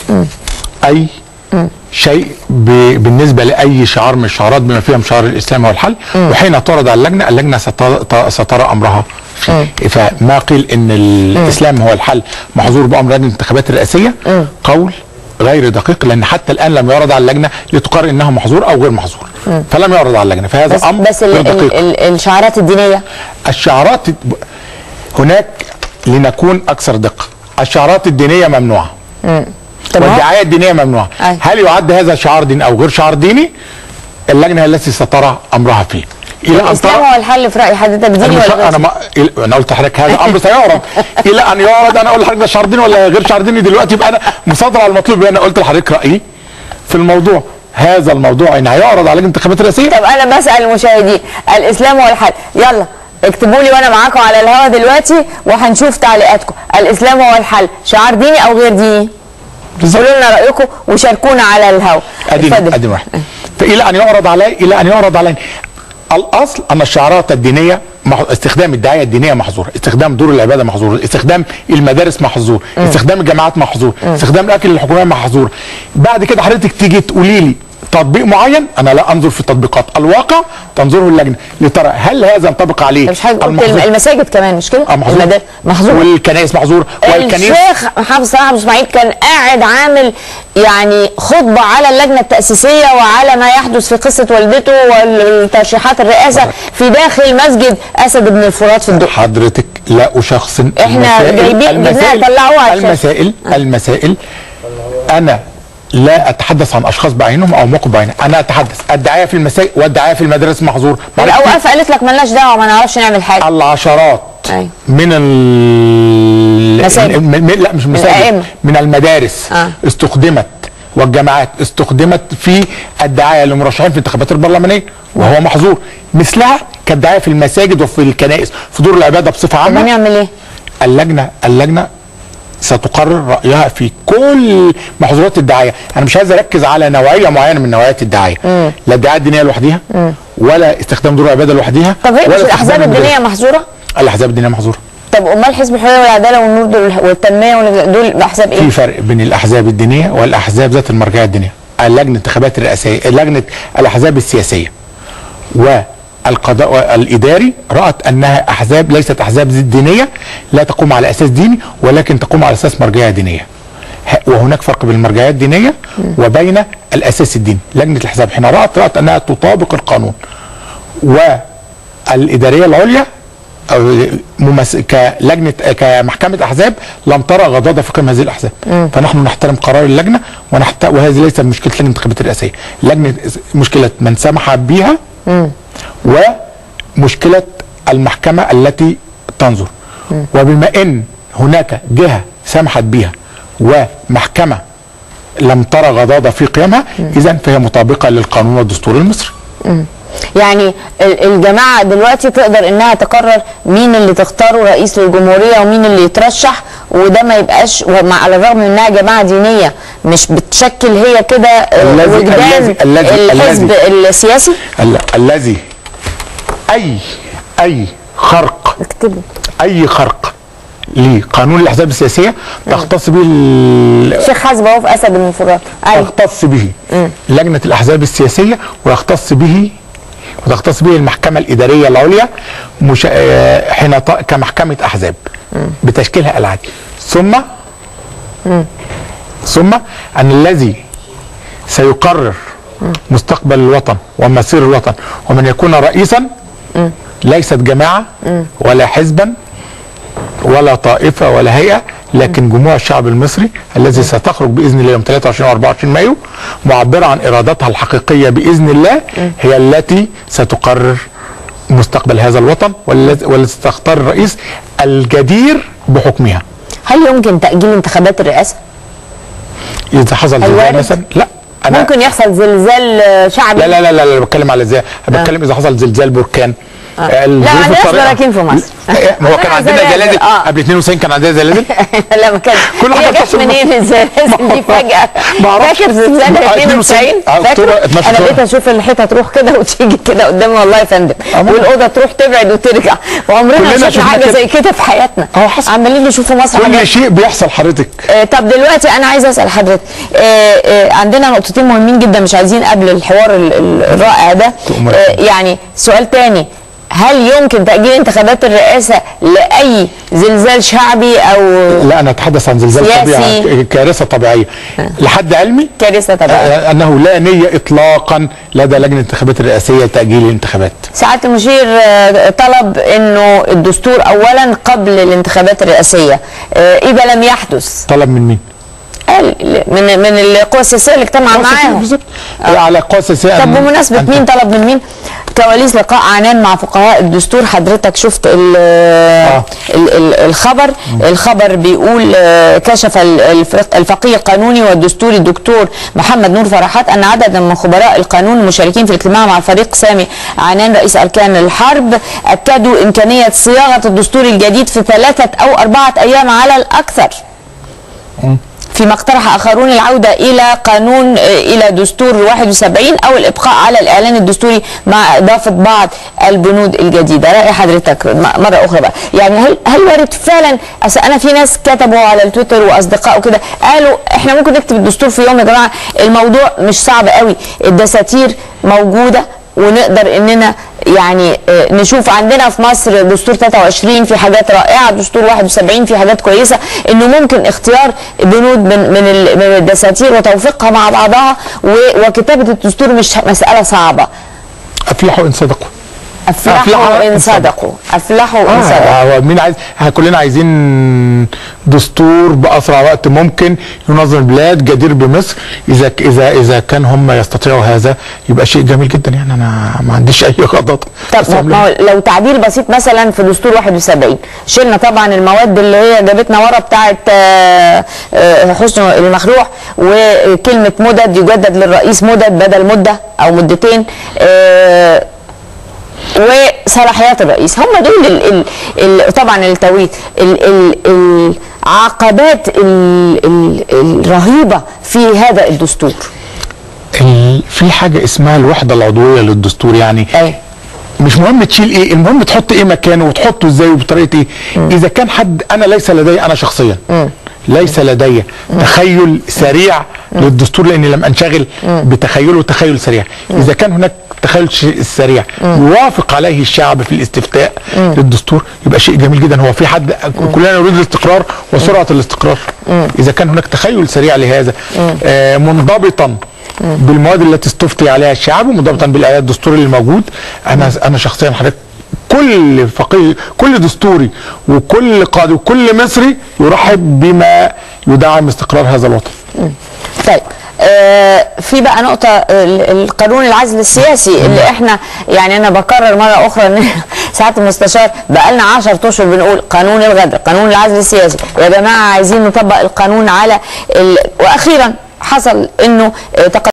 اي شيء ب- بالنسبه لاي شعار من الشعارات بما فيها شعار الاسلام هو الحل وحين تعرض على اللجنه اللجنه ستر- سترى امرها فيه فما قيل ان الاسلام هو الحل محظور بامر لجنه الانتخابات الرئاسيه قول غير دقيق لان حتى الان لم يعرض على اللجنه لتقرر انه محظور او غير محظور فلم يعرض على اللجنه فهذا بس امر بس ال غير ال دقيق ال الشعارات الدينيه الشعارات هناك لنكون اكثر دقه الشعارات الدينيه ممنوعه طب هو- والدعايه الدينيه ممنوعه أي. هل يعد هذا شعار ديني او غير شعار ديني اللجنه هي التي سترى امرها فيه الى ان الاسلام ترى هو الحل في راي حضرتك ديني انا, مش ولا انا غير ما إل- انا قلت لحضرتك هذا امر سيعرض الى ان يعرض انا اقول لحضرتك ده شعار ديني ولا غير شعار ديني دلوقتي يبقى انا مصادره على المطلوب انا قلت لحضرتك رايي في الموضوع هذا الموضوع ان هيعرض على لجنه الانتخابات الرئاسيه طب انا بسال المشاهدين الاسلام هو الحل يلا اكتبوا لي وانا معاكم على الهوا دلوقتي وهنشوف تعليقاتكم الاسلام هو الحل شعار ديني او غير ديني بالظبط. قولوا لنا رايكم وشاركونا على الهوا ادي ادي واحد فالى ان يعرض علي الى ان يعرض علي الاصل ان الشعارات الدينيه مح... استخدام الدعايه الدينيه محظور استخدام دور العباده محظور استخدام المدارس محظور استخدام الجامعات محظور استخدام الاكل الحكوميه محظور بعد كده حضرتك تيجي تقولي لي تطبيق معين انا لا انظر في التطبيقات الواقع تنظره اللجنه لترى هل هذا ينطبق عليه مش حاجه قلت المحظور؟ المساجد كمان مش كده اه محظور المدارس محظور والكنائس محظور والكنيس الشيخ محمد صلاح عبد اسماعيل كان قاعد عامل يعني خطبه على اللجنه التاسيسيه وعلى ما يحدث في قصه والدته والترشيحات الرئاسه في داخل مسجد اسد بن الفرات في الدقي حضرتك لا اشخص إحنا جايبين- جبناها طلعوها على الشاشة. المسائل المسائل انا لا اتحدث عن اشخاص بعينهم او موقف بعينه انا اتحدث الدعايه في المساجد والدعايه في المدارس محظور الاوقاف قالت لك مالناش دعوه ما نعرفش نعمل حاجه العشرات أيوة. من ال مساجد. من من- لا مش المساجد الأئمة. من المدارس آه. استخدمت والجامعات استخدمت في الدعايه للمرشحين في الانتخابات البرلمانيه وهو محظور مثلها كالدعايه في المساجد وفي الكنائس في دور العباده بصفه طب عامه هنعمل ايه؟ اللجنه اللجنه ستقرر رايها في كل محظورات الدعايه انا مش عايز اركز على نوعيه معينه من نوعيات الدعايه لا الدعايه الدينيه لوحدها ولا استخدام دور العباده لوحدها طب هي مش ولا استخدام الاحزاب المدارس. الدينيه محظوره؟ الاحزاب الدينيه محظوره طب امال حزب الحريه والعداله والنور دول والتنميه وال- دول احزاب ايه؟ في فرق بين الاحزاب الدينيه والاحزاب ذات المرجعيه الدينيه اللجنه الانتخابات الرئاسيه لجنه الاحزاب السياسيه والقضاء الاداري رات انها احزاب ليست احزاب دينيه لا تقوم على اساس ديني ولكن تقوم على اساس مرجعيه دينيه ه- وهناك فرق بين المرجعيه الدينيه وبين الاساس الديني لجنه الاحزاب حين رات رات انها تطابق القانون والاداريه العليا أو ممس... كلجنه كمحكمه احزاب لم ترى غضاضه في قيم هذه الاحزاب فنحن نحترم قرار اللجنه ونحت... وهذه ليست مشكله لجنه الانتخابات الرئاسيه لجنه مشكله من سمح بها ومشكله المحكمه التي تنظر وبما ان هناك جهه سمحت بها ومحكمه لم ترى غضاضه في قيامها اذا فهي مطابقه للقانون والدستور المصري يعني ال- الجماعه دلوقتي تقدر انها تقرر مين اللي تختاره رئيس للجمهوريه ومين اللي يترشح وده ما يبقاش ومع على الرغم انها جماعه دينيه مش بتشكل هي كده آه، الذي- وجدان الذي- الذي- الحزب السياسي ال- الذي اي اي خرق اكتبوا اي خرق لقانون الاحزاب السياسيه تختص به ال- شيخ حزب اهو في اسد بن الفرات ايوه تختص به لجنه الاحزاب السياسيه ويختص به وتختص به المحكمه الاداريه العليا مش... آه، حين ط... كمحكمه احزاب بتشكيلها العادي ثم ثم ان الذي سيقرر مستقبل الوطن ومصير الوطن ومن يكون رئيسا ليست جماعه ولا حزبا ولا طائفه ولا هيئه لكن جموع الشعب المصري الذي ستخرج باذن الله يوم 23 و 24 مايو معبره عن ارادتها الحقيقيه باذن الله هي التي ستقرر مستقبل هذا الوطن والذي والتي ستختار الرئيس الجدير بحكمها هل يمكن تاجيل انتخابات الرئاسه؟ اذا حصل هل زلزال وارد؟ مثلا لا انا ممكن يحصل زلزال آه، شعبي لا لا لا لا, لا بتكلم على ازاي انا بتكلم اذا حصل زلزال بركان لا الظروف ما عندناش الطارئة- براكين في مصر ما هو كان عندنا زلازل، زلازل آه. قبل 92 كان عندنا زلازل لا ما كان كل هي حاجة جت بتحصل منين الزلازل دي فجأة ما أعرفش. فاكر زلزال آه، 92 آه، فاكر أكتوبر 12 انا بقيت اشوف الحيطه تروح كده وتيجي كده قدامي والله يا فندم آه، ما- والاوضه تروح تبعد وترجع وعمرنا ما كلنا شفنا شفنا حاجه كده. زي كده في حياتنا آه، حصل. عمالين نشوف في مصر حاجات كل شيء بيحصل حضرتك آه، طب دلوقتي انا عايزه اسال حضرتك آه، آه، عندنا نقطتين مهمين جدا مش عايزين قبل الحوار ال- ال- الرائع ده تؤمر. آه، يعني سؤال تاني هل يمكن تاجيل انتخابات الرئاسه لاي زلزال شعبي او لا انا اتحدث عن زلزال سياسي. طبيعي كارثه طبيعيه لحد علمي كارثه طبيعيه آه، انه لا نيه اطلاقا لدى لجنه الانتخابات الرئاسيه تاجيل الانتخابات سعاده المشير آه، طلب انه الدستور اولا قبل الانتخابات الرئاسيه آه، اذا لم يحدث طلب من مين؟ قال من من القوى السياسيه اللي اجتمع قوى سياسية معاهم بالظبط على قوى سياسيه طب أن- بمناسبة أن مين طلب من مين؟ كواليس لقاء عنان مع فقهاء الدستور حضرتك شفت ال ال ال الخبر الخبر بيقول آه، كشف ال- الفق- الفقيه القانوني والدستوري الدكتور محمد نور فرحات ان عددا من خبراء القانون المشاركين في الاجتماع مع الفريق سامي عنان رئيس اركان الحرب اكدوا امكانيه صياغه الدستور الجديد في ثلاثه او اربعه ايام على الاكثر فيما اقترح اخرون العوده الى قانون آه، الى دستور 71 او الابقاء على الاعلان الدستوري مع اضافه بعض البنود الجديده راي حضرتك م- مره اخرى بقى يعني هل هل وارد فعلا أصل انا في ناس كتبوا على التويتر واصدقاء وكده قالوا احنا ممكن نكتب الدستور في يوم يا جماعه الموضوع مش صعب قوي الدساتير موجوده ونقدر اننا يعني آه، نشوف عندنا في مصر دستور 23 في حاجات رائعه دستور 71 في حاجات كويسه انه ممكن اختيار بنود من من ال- من الدساتير وتوفيقها مع بعضها و- وكتابه الدستور مش مساله صعبه افلحوا ان صدقوا افلحوا أفلحوا ان إن صدقوا افلحوا ان صدقوا آه هو مين عايز احنا كلنا عايزين دستور باسرع وقت ممكن ينظم البلاد جدير بمصر اذا اذا اذا كان هم يستطيعوا هذا يبقى شيء جميل جدا يعني انا ما عنديش اي غضاض طب ما- ما هو لو تعديل بسيط مثلا في دستور 71 شلنا طبعا المواد اللي هي جابتنا ورا بتاعه آه، آه، حسن المخلوع وكلمه مدد يجدد للرئيس مدد بدل مده او مدتين آه، وصلاحيات الرئيس هم دول ال ال ال طبعا التويت ال ال العقبات ال ال الرهيبه في هذا الدستور ال- في حاجه اسمها الوحده العضويه للدستور يعني ايوه مش مهم تشيل ايه المهم تحط ايه مكانه وتحطه ازاي وبطريقه ايه اذا كان حد انا ليس لدي انا شخصيا ليس لدي تخيل سريع للدستور لاني لم انشغل بتخيله تخيل سريع اذا كان هناك تخيل ش- سريع يوافق عليه الشعب في الاستفتاء للدستور يبقى شيء جميل جدا هو في حد كلنا نريد الاستقرار وسرعه الاستقرار اذا كان هناك تخيل سريع لهذا آه منضبطا بالمواد التي استفتي عليها الشعب ومنضبطا بالايات الدستوري اللي موجود انا انا شخصيا حضرتك كل فقيه كل دستوري وكل قاضي وكل مصري يرحب بما يدعم استقرار هذا الوطن طيب آه في بقى نقطة ال- القانون العزل السياسي اللي احنا يعني انا بكرر مرة اخرى ان ساعة المستشار بقى لنا 10 اشهر بنقول قانون الغدر قانون العزل السياسي يا جماعة عايزين نطبق القانون على ال... واخيرا حصل انه آه، تقدم